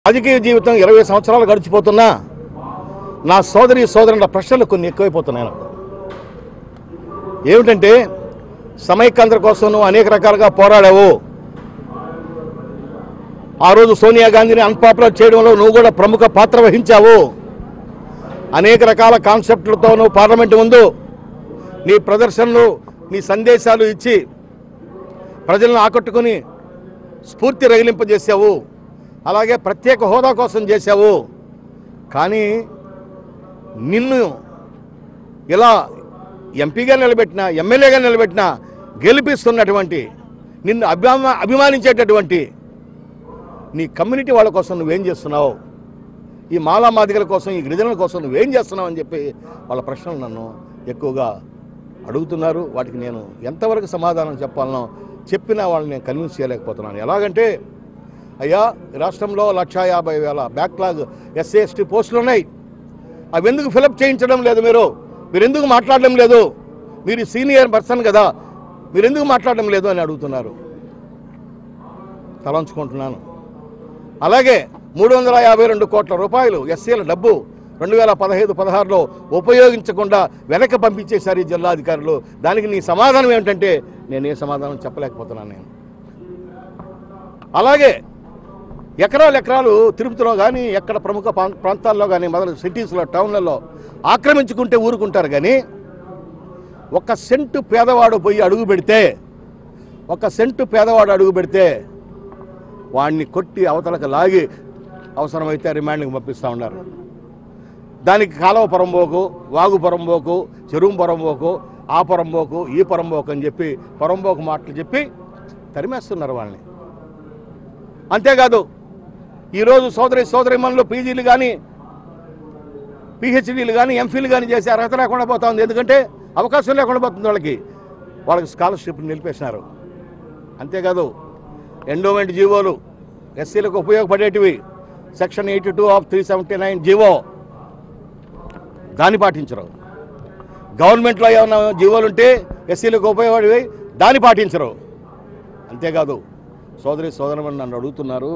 రాజకీయ జీవితం ఇరవై సంవత్సరాలు గడిచిపోతున్నా నా సోదరి సోదరుల ప్రశ్నలు కొన్ని ఎక్కువైపోతున్నాయి నాకు ఏమిటంటే సమైక్యాంధ్ర కోసం నువ్వు అనేక రకాలుగా పోరాడావు ఆ రోజు సోనియా గాంధీని అన్పాపులర్ చేయడంలో నువ్వు కూడా ప్రముఖ పాత్ర వహించావు అనేక రకాల కాన్సెప్ట్లతో నువ్వు పార్లమెంటు ముందు నీ ప్రదర్శనలు నీ సందేశాలు ఇచ్చి ప్రజలను ఆకట్టుకుని స్ఫూర్తి రగిలింపజేశావు అలాగే ప్రత్యేక హోదా కోసం చేశావు కానీ నిన్ను ఇలా ఎంపీగా నిలబెట్టిన ఎమ్మెల్యేగా నిలబెట్టిన గెలిపిస్తున్నటువంటి నిన్ను అభిమా అభిమానించేటటువంటి నీ కమ్యూనిటీ వాళ్ళ కోసం నువ్వేం చేస్తున్నావు ఈ మాలా మాదిగల కోసం ఈ గిరిజనుల కోసం నువ్వేం చేస్తున్నావు అని చెప్పి వాళ్ళ ప్రశ్నలు నన్ను ఎక్కువగా అడుగుతున్నారు వాటికి నేను ఎంతవరకు సమాధానం చెప్పాలనో చెప్పినా వాళ్ళని నేను కన్విన్స్ చేయలేకపోతున్నాను ఎలాగంటే అయ్యా ఈ రాష్ట్రంలో లక్షా యాభై వేల బ్యాక్లాగ్ ఎస్సీ ఎస్టీ పోస్టులు ఉన్నాయి అవి ఎందుకు ఫిలప్ చేయించడం లేదు మీరు మీరు ఎందుకు మాట్లాడడం లేదు మీరు సీనియర్ పర్సన్ కదా మీరు ఎందుకు మాట్లాడడం లేదు అని అడుగుతున్నారు తలంచుకుంటున్నాను అలాగే మూడు వందల యాభై రెండు కోట్ల రూపాయలు ఎస్సీల డబ్బు రెండు వేల పదహైదు పదహారులో ఉపయోగించకుండా వెనక్కి పంపించేశారు ఈ జిల్లా అధికారులు దానికి నీ సమాధానం ఏమిటంటే నేను ఏ సమాధానం చెప్పలేకపోతున్నాను నేను అలాగే ఎకరాలు ఎకరాలు తిరుపతిలో కానీ ఎక్కడ ప్రముఖ ప్రాం- ప్రాంతాల్లో కానీ మొదలు సిటీస్లో టౌన్లలో ఆక్రమించుకుంటే ఊరుకుంటారు కానీ ఒక సెంటు పేదవాడు పోయి అడుగు పెడితే ఒక సెంటు పేదవాడు అడుగు పెడితే వాడిని కొట్టి అవతలకు లాగి అవసరమైతే రిమాండ్కి పంపిస్తూ ఉన్నారు దానికి కాలువ పొరంబోకు వాగు పొరంబోకు చెరువు పొరంబోకు ఆ పొరంబోకు ఈ పొరంబోకు అని చెప్పి పొరంబోకు మాటలు చెప్పి తరిమేస్తున్నారు వాళ్ళని అంతేకాదు ఈరోజు సోదరి సోదరిమణులు పీజీలు కానీ పిహెచ్డీలు కానీ ఎంఫీలు కానీ చేసే అర్హత లేకుండా పోతా ఉంది ఎందుకంటే అవకాశం లేకుండా పోతుంది వాళ్ళకి వాళ్ళకి స్కాలర్షిప్ నిలిపేసినారు అంతేకాదు ఎండోమెంట్ జీవోలు ఎస్సీలకు ఉపయోగపడేటివి section eighty two of three seventy nine GO దాన్ని పాటించరు గవర్నమెంట్లో ఏమైనా జీవోలు ఉంటే ఎస్సీలకు ఉపయోగపడేవి దాన్ని పాటించరు అంతేకాదు సోదరి సోదరులు నన్ను అడుగుతున్నారు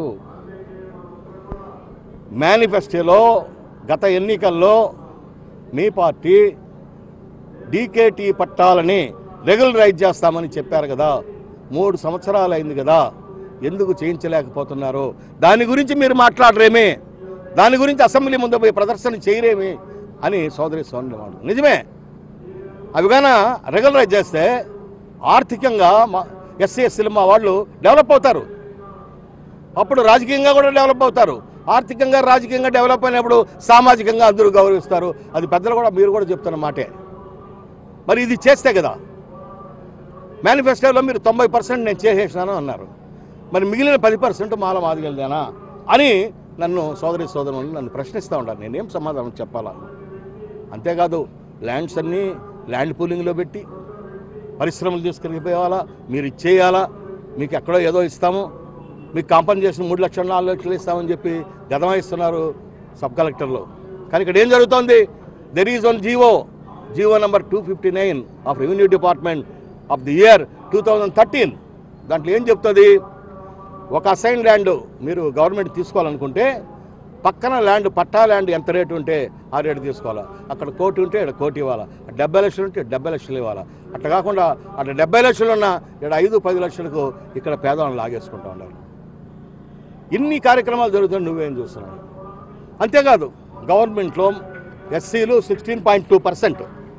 మేనిఫెస్టోలో గత ఎన్నికల్లో మీ పార్టీ డీకేటీ పట్టాలని రెగ్యులరైజ్ చేస్తామని చెప్పారు కదా మూడు సంవత్సరాలు అయింది కదా ఎందుకు చేయించలేకపోతున్నారు దాని గురించి మీరు మాట్లాడరేమే దాని గురించి అసెంబ్లీ ముందు పోయి ప్రదర్శన చేయరేమి అని సోదరి సోదరి మాట నిజమే అవి గాన రెగ్యులరైజ్ చేస్తే ఆర్థికంగా మా ఎస్సీ ఎస్సీలు మా వాళ్ళు డెవలప్ అవుతారు అప్పుడు రాజకీయంగా కూడా డెవలప్ అవుతారు ఆర్థికంగా రాజకీయంగా డెవలప్ అయినప్పుడు సామాజికంగా అందరూ గౌరవిస్తారు అది పెద్దలు కూడా మీరు కూడా చెప్తున్న మాటే మరి ఇది చేస్తే కదా మేనిఫెస్టోలో మీరు తొంభై పర్సెంట్ నేను చేసేసినాను అన్నారు మరి మిగిలిన పది పర్సెంట్ మాల మాదిగలదేనా అని నన్ను సోదరి సోదరులు నన్ను ప్రశ్నిస్తూ ఉంటారు నేనేం సమాధానం చెప్పాలా అంతేకాదు ల్యాండ్స్ అన్నీ ల్యాండ్ పూలింగ్లో పెట్టి పరిశ్రమలు తీసుకెళ్ళిపోవాలా మీరు ఇచ్చేయాలా మీకు ఎక్కడో ఏదో ఇస్తాము మీకు కాంపన్సేషన్ మూడు లక్షలు నాలుగు లక్షలు ఇస్తామని చెప్పి గతమాయిస్తున్నారు సబ్ కలెక్టర్లు కానీ ఇక్కడ ఏం జరుగుతోంది there is one GO GO number two fifty nine of revenue department of the year two thousand thirteen దాంట్లో ఏం చెప్తుంది ఒక అసైన్ ల్యాండ్ మీరు గవర్నమెంట్ తీసుకోవాలనుకుంటే పక్కన ల్యాండ్ పట్టా ల్యాండ్ ఎంత రేటు ఉంటే ఆ రేటు తీసుకోవాలా అక్కడ కోటి ఉంటే ఇక్కడ కోటి ఇవ్వాలా డెబ్బై లక్షలు ఉంటే డెబ్బై లక్షలు ఇవ్వాలా అట్లా కాకుండా అక్కడ డెబ్బై లక్షలు ఉన్న ఇక్కడ ఐదు పది లక్షలకు ఇక్కడ పేదవాళ్ళని లాగేసుకుంటా ఉన్నారు ఇన్ని కార్యక్రమాలు జరుగుతాయి నువ్వేం చూస్తున్నావు అంతేకాదు గవర్నమెంట్లో ఎస్సీలు సిక్స్టీన్ పాయింట్ టూ పర్సెంట్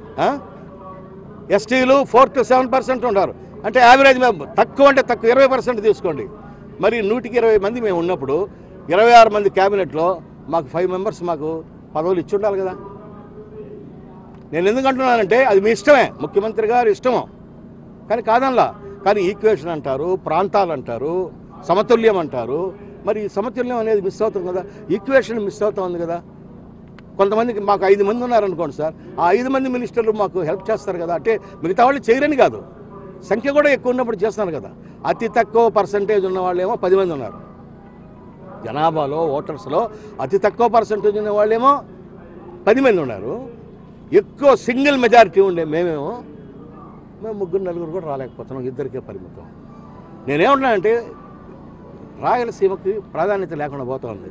ఎస్టీలు ఫోర్ టు సెవెన్ పర్సెంట్ ఉన్నారు అంటే యావరేజ్ మేము తక్కువ అంటే తక్కువ ఇరవై పర్సెంట్ తీసుకోండి మరి నూటికి ఇరవై మంది మేము ఉన్నప్పుడు ఇరవై ఆరు మంది క్యాబినెట్లో మాకు ఫైవ్ మెంబర్స్ మాకు పదవులు ఇచ్చి ఉండాలి కదా నేను ఎందుకు అంటున్నానంటే అది మీ ఇష్టమే ముఖ్యమంత్రి గారు ఇష్టము కానీ కాదనలా కానీ ఈక్వేషన్ అంటారు ప్రాంతాలు అంటారు సమతుల్యం అంటారు మరి ఈ సమతుల్యం అనేది మిస్ అవుతుంది కదా ఈక్వేషన్ మిస్ అవుతుంది కదా కొంతమందికి మాకు ఐదు మంది ఉన్నారనుకోండి సార్ ఆ ఐదు మంది మినిస్టర్లు మాకు హెల్ప్ చేస్తారు కదా అంటే మిగతా వాళ్ళు చేయరని కాదు సంఖ్య కూడా ఎక్కువ ఉన్నప్పుడు చేస్తున్నారు కదా అతి తక్కువ పర్సంటేజ్ ఉన్న వాళ్ళేమో పది మంది ఉన్నారు జనాభాలో ఓటర్స్లో అతి తక్కువ పర్సంటేజ్ ఉన్న వాళ్ళేమో పది మంది ఉన్నారు ఎక్కువ సింగిల్ మెజారిటీ ఉండే మేమేమో మేము ముగ్గురు నలుగురు కూడా రాలేకపోతున్నాం ఇద్దరికే పరిమితం నేనేమంటున్నానంటే రాయలసీమకి ప్రాధాన్యత లేకుండా పోతోంది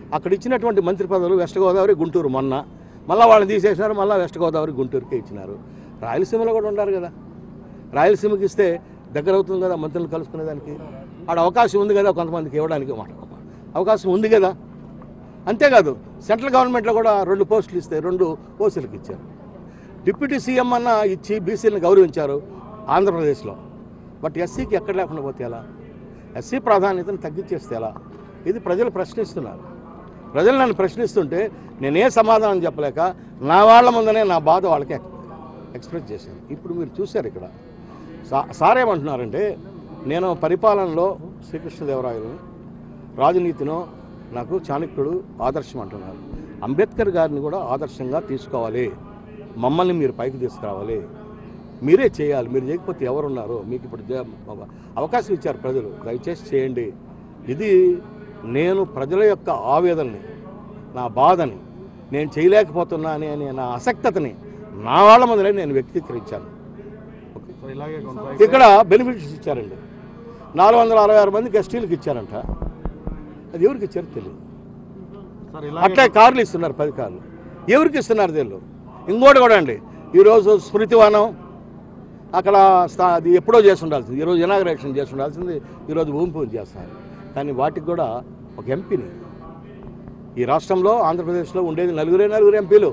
అక్కడ ఇచ్చినటువంటి మంత్రి పదవులు వెస్ట్ గోదావరి గుంటూరు మొన్న మళ్ళీ వాళ్ళని తీసేసినారు మళ్ళీ వెస్ట్ గోదావరి గుంటూరుకే ఇచ్చినారు రాయలసీమలో కూడా ఉండారు కదా రాయలసీమకి ఇస్తే దగ్గర అవుతుంది కదా మంత్రులు కలుసుకునేదానికి ఆడ అవకాశం ఉంది కదా కొంతమందికి ఇవ్వడానికి మాట అవకాశం ఉంది కదా అంతేకాదు సెంట్రల్ గవర్నమెంట్లో కూడా రెండు పోస్టులు ఇస్తే రెండు ఓసీలకు ఇచ్చారు డిప్యూటీ సీఎం అన్న ఇచ్చి బీసీలను గౌరవించారు ఆంధ్రప్రదేశ్లో బట్ ఎస్సీకి ఎక్కడ లేకుండా పోతే ఎలా ఎస్సీ ప్రాధాన్యతను తగ్గించేస్తే ఎలా ఇది ప్రజలు ప్రశ్నిస్తున్నారు ప్రజలు నన్ను ప్రశ్నిస్తుంటే నేనే సమాధానం చెప్పలేక నా వాళ్ళ ముందనే నా బాధ వాళ్ళకి ఎక్- ఎక్స్ప్రెస్ చేశాను ఇప్పుడు మీరు చూశారు ఇక్కడ సా సార్ ఏమంటున్నారంటే నేను పరిపాలనలో శ్రీకృష్ణదేవరాయలు రాజనీతిలో నాకు చాణక్యుడు ఆదర్శం అంటున్నారు అంబేద్కర్ గారిని కూడా ఆదర్శంగా తీసుకోవాలి మమ్మల్ని మీరు పైకి తీసుకురావాలి మీరే చేయాలి మీరు చేయకపోతే ఎవరున్నారు మీకు ఇప్పుడు జ- అవకాశం ఇచ్చారు ప్రజలు దయచేసి చేయండి ఇది నేను ప్రజల యొక్క ఆవేదనని నా బాధని నేను చేయలేకపోతున్నా అనే అనే నా అసక్తతని నా వాళ్ళ ముందరే నేను వ్యక్తీకరించాను సో ఇలాగే కొనసాగితే ఇక్కడ బెనిఫిట్స్ ఇచ్చారండి నాలుగు వందల అరవై ఆరు మందికి ఎస్టీలకు ఇచ్చారంట అది ఎవరికి ఇచ్చారో తెలియదు సార్ అట్లే ఇలాగే కార్లు ఇస్తున్నారు పది కార్లు ఎవరికి ఇస్తున్నారు తెలియదు ఇంకోటి కూడా అండి ఈరోజు స్మృతివనం అక్కడ స్థా- అది ఎప్పుడో చేసి ఉండాల్సింది ఈరోజు ఇనాగ్రేషన్ చేసి ఉండాల్సింది ఈరోజు భూమి పూజ చేస్తారు కానీ వాటికి కూడా ఒక ఎంపీని ఈ రాష్ట్రంలో ఆంధ్రప్రదేశ్లో ఉండేది నలుగురే నలుగురు ఎంపీలు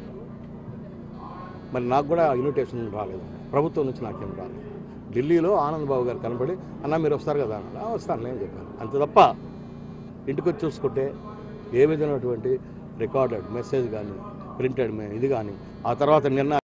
మరి నాకు కూడా ఇన్విటేషన్ రాలేదు ప్రభుత్వం నుంచి నాకేం రాలేదు ఢిల్లీలో ఆనంద్ బాబు గారు కనబడి అన్న మీరు వస్తారు కదా అన్నాడు "ఆ, వస్తాను నేను చెప్పాను అంతే తప్ప ఇంటికి వచ్చి చూసుకుంటే ఏ విధమైనటువంటి రికార్డెడ్ మెసేజ్ కానీ ప్రింటెడ్ ఇది కానీ ఆ తర్వాత నిన్న